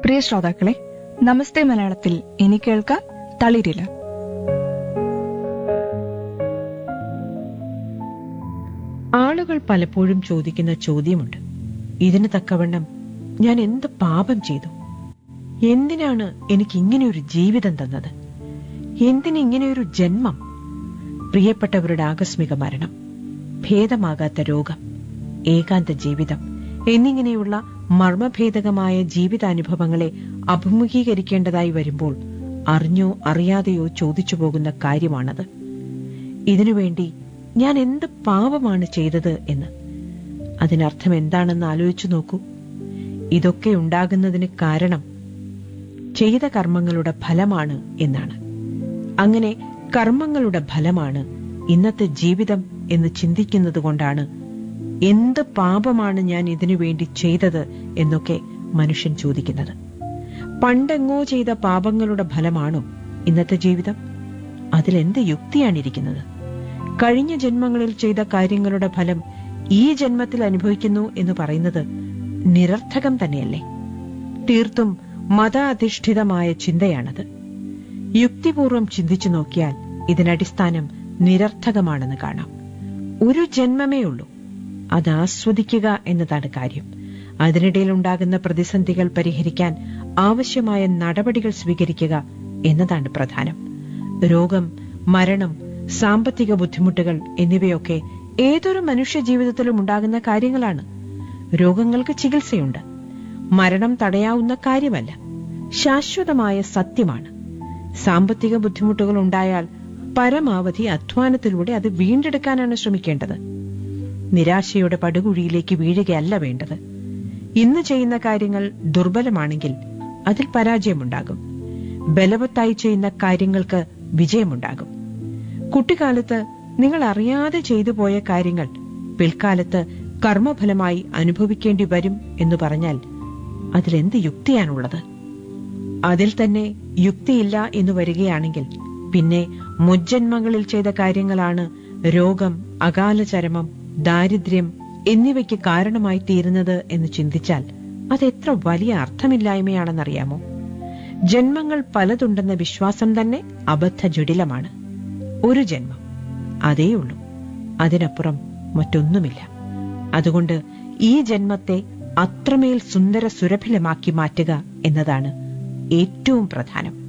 പ്രിയ ശ്രോതാക്കളെ നമസ്തേ മലയാളത്തിൽ ഇനി കേൾക്കാം തളിരില ആളുകൾ പലപ്പോഴും ചോദിക്കുന്ന ചോദ്യമുണ്ട് ഇതിന് തക്കവണ്ണം ഞാൻ എന്ത് പാപം ചെയ്തു എന്തിനാണ് എനിക്ക് ഇങ്ങനെയൊരു ജീവിതം തന്നത് എന്തിനിങ്ങനെയൊരു ജന്മം പ്രിയപ്പെട്ടവരുടെ ആകസ്മിക മരണം ഭേദമാകാത്ത രോഗം ഏകാന്ത ജീവിതം എന്നിങ്ങനെയുള്ള മർമ്മഭേദകമായ ജീവിതാനുഭവങ്ങളെ അഭിമുഖീകരിക്കേണ്ടതായി വരുമ്പോൾ അറിഞ്ഞോ അറിയാതെയോ ചോദിച്ചു പോകുന്ന കാര്യമാണത് ഇതിനുവേണ്ടി ഞാൻ എന്ത് പാപമാണ് ചെയ്തത് എന്ന് അതിനർത്ഥം എന്താണെന്ന് ആലോചിച്ചു നോക്കൂ ഇതൊക്കെ ഉണ്ടാകുന്നതിന് കാരണം ചെയ്ത കർമ്മങ്ങളുടെ ഫലമാണ് എന്നാണ് അങ്ങനെ കർമ്മങ്ങളുടെ ഫലമാണ് ഇന്നത്തെ ജീവിതം എന്ന് ചിന്തിക്കുന്നത് കൊണ്ടാണ് എന്ത് പാപമാണ് ഞാൻ ഇതിനു വേണ്ടി ചെയ്തത് എന്നൊക്കെ മനുഷ്യൻ ചോദിക്കുന്നത് പണ്ടെങ്ങോ ചെയ്ത പാപങ്ങളുടെ ഫലമാണോ ഇന്നത്തെ ജീവിതം അതിലെന്ത് യുക്തിയാണിരിക്കുന്നത് കഴിഞ്ഞ ജന്മങ്ങളിൽ ചെയ്ത കാര്യങ്ങളുടെ ഫലം ഈ ജന്മത്തിൽ അനുഭവിക്കുന്നു എന്ന് പറയുന്നത് നിരർത്ഥകം തന്നെയല്ലേ തീർത്തും മതാധിഷ്ഠിതമായ ചിന്തയാണത് യുക്തിപൂർവം ചിന്തിച്ചു നോക്കിയാൽ ഇതിനടിസ്ഥാനം നിരർത്ഥകമാണെന്ന് കാണാം ഒരു ജന്മമേ ഉള്ളൂ അത് ആസ്വദിക്കുക എന്നതാണ് കാര്യം അതിനിടയിൽ ഉണ്ടാകുന്ന പ്രതിസന്ധികൾ പരിഹരിക്കാൻ ആവശ്യമായ നടപടികൾ സ്വീകരിക്കുക എന്നതാണ് പ്രധാനം രോഗം മരണം സാമ്പത്തിക ബുദ്ധിമുട്ടുകൾ എന്നിവയൊക്കെ ഏതൊരു മനുഷ്യ ജീവിതത്തിലും ഉണ്ടാകുന്ന കാര്യങ്ങളാണ് രോഗങ്ങൾക്ക് ചികിത്സയുണ്ട് മരണം തടയാവുന്ന കാര്യമല്ല ശാശ്വതമായ സത്യമാണ് സാമ്പത്തിക ബുദ്ധിമുട്ടുകൾ ഉണ്ടായാൽ പരമാവധി അധ്വാനത്തിലൂടെ അത് വീണ്ടെടുക്കാനാണ് ശ്രമിക്കേണ്ടത് നിരാശയുടെ പടുകുഴിയിലേക്ക് വീഴുകയല്ല വേണ്ടത് ഇന്ന് ചെയ്യുന്ന കാര്യങ്ങൾ ദുർബലമാണെങ്കിൽ അതിൽ പരാജയമുണ്ടാകും ബലവത്തായി ചെയ്യുന്ന കാര്യങ്ങൾക്ക് വിജയമുണ്ടാകും കുട്ടിക്കാലത്ത് നിങ്ങൾ അറിയാതെ ചെയ്തു പോയ കാര്യങ്ങൾ പിൽക്കാലത്ത് കർമ്മഫലമായി അനുഭവിക്കേണ്ടി വരും എന്ന് പറഞ്ഞാൽ അതിലെന്ത് യുക്തിയാണുള്ളത് അതിൽ തന്നെ യുക്തിയില്ല എന്ന് വരികയാണെങ്കിൽ പിന്നെ മുജ്ജന്മങ്ങളിൽ ചെയ്ത കാര്യങ്ങളാണ് രോഗം അകാല ചരമം ദാരിദ്ര്യം എന്നിവയ്ക്ക് കാരണമായി തീരുന്നത് എന്ന് ചിന്തിച്ചാൽ അതെത്ര വലിയ അർത്ഥമില്ലായ്മയാണെന്നറിയാമോ ജന്മങ്ങൾ പലതുണ്ടെന്ന വിശ്വാസം തന്നെ അബദ്ധ ജടിലമാണ് ഒരു ജന്മം അതേയുള്ളൂ അതിനപ്പുറം മറ്റൊന്നുമില്ല അതുകൊണ്ട് ഈ ജന്മത്തെ അത്രമേൽ സുന്ദര സുരഭിലമാക്കി മാറ്റുക എന്നതാണ് ഏറ്റവും പ്രധാനം